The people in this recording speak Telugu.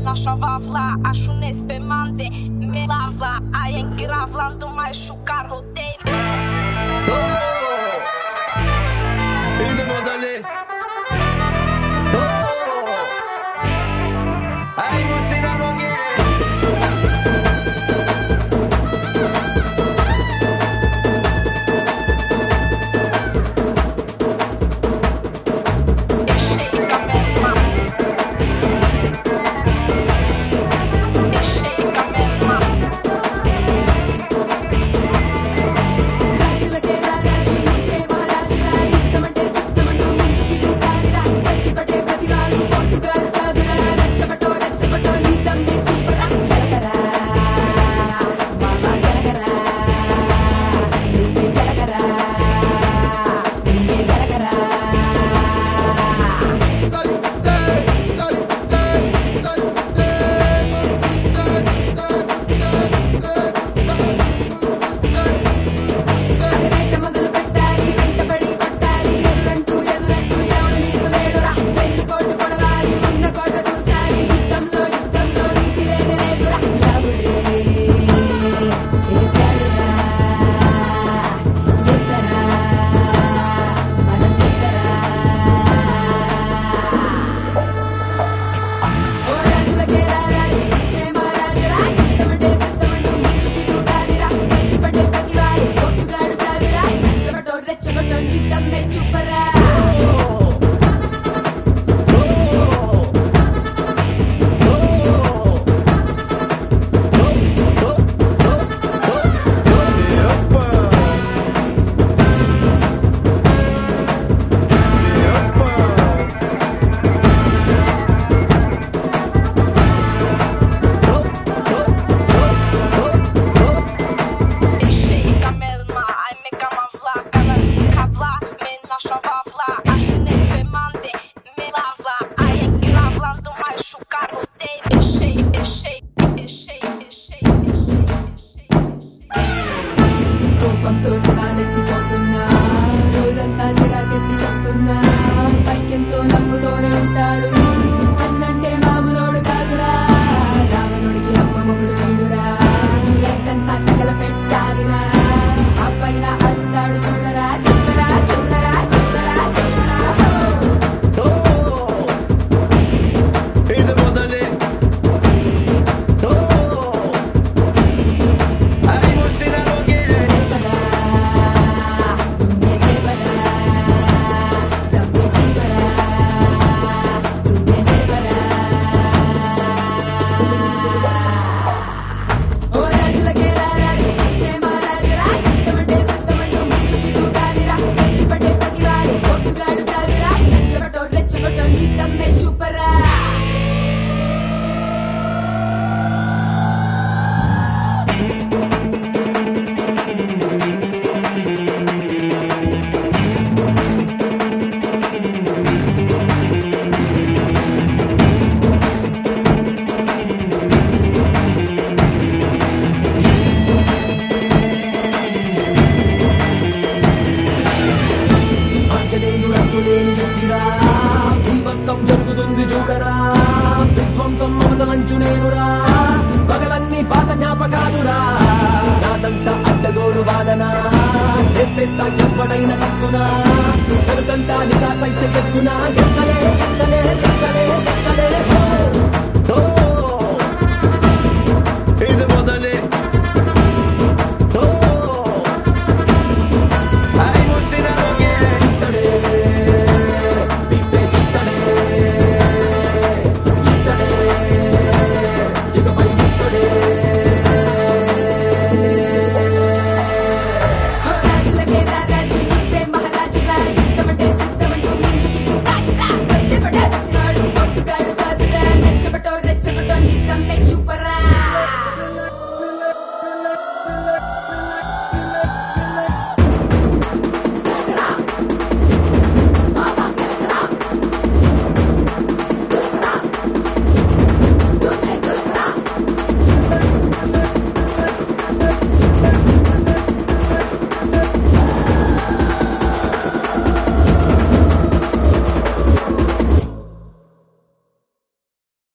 nasza wawla, a shunes bemande Me lava, a engravlando mais chucar roteiro ఇది మొదలే ఐ ముసిన రోగే Shake a melma Shake a melma రాజులకే రారాజు నువ్వే మహారాజురా యుద్ధమంటే సిద్ధమంటూ ముందుకి దూకాలిరా కత్తిపట్టే ప్రతివాడు పోటుగాడు కాదురా రెచ్చబట్టో రెచ్చబట్టో నీ తమ్మి చూపరా జలగరా మామా జలగరా నువ్వే జలగరా నిన్నే జలగరా అరగంట మొదలు పెట్టాలి వెంటబడి కొట్టాలి ఎదురంటూ ఎదురంటూ ఎవడు నీకు లేడురా వెన్ను పోటు పొడవాలి ఉన్న కోట కూర్చాలి యుద్ధంలో యుద్ధంలో నీతి లేని లేదురా రాముడే చేశాడురా ఎత్తరా మనం ఎత్తరా ఓ రాజులకే రారాజు నువ్వే మహారాజురా యుద్ధమంటే సిద్ధమంటూ ముందుకి దూకాలిరా కత్తిపట్టే ప్రతివాడి పొట్టుగాడు కాదురా రెచ్చబట్టో రెచ్చబట్టో నీ దమ్మే చూపరా Shake a melma, ai meka mavla Kana ti kavla, me nasza wawla A shunes bemande me lava A engravlando mais chucar roteiro Shake, shake, shake, shake కోపంతో శివాలెత్తిపోతున్నా రోజంతా చిరాకెత్తి చేస్తున్నా పైకెంతో నవ్వుతోనే ఉంటాడు అన్నంటే మామూలోడు కాదురా రావణుడికి అమ్మ మొగుడు వీడురా లెక్కంతా తగల పెట్టాలిరా ఆ పైన అడ్డుతాడు చూడరా చూడరా చూడరా చూడరా చూడరా హో! ఇది మొదలే ఐ ముసిన రోగే లేవరా, దున్నే లేవరా, దమ్మె చూపరా, దున్నే లేవరా. ఓ రాజులకే రారాజు, నువ్వే మహారాజురా, యుద్ధమంటే సిద్ధమంటూ ముందుకి దూకాలిరా. కత్తిపట్టే ప్రతివాడి పొట్టుగాడు కాదురా, రెచ్చగొట్టో రెచ్చగొట్టో నీ దమ్మె చూపరా ఆంజనేయుడు లేని శక్తిరా బీభత్సం జరుగుతుంది చూడరా విధ్వంసం మమతలంచు నేనురా పగలన్నీ పాత జ్ఞాపకాలురా నాదంతా అడ్డగోలు వాదన తెప్పేస్తా ఎవ్వడైన తక్కునా సరుకంతా నికాసైతే ఎక్కునా ఎక్కలే ఎక్కలే ఎక్కలే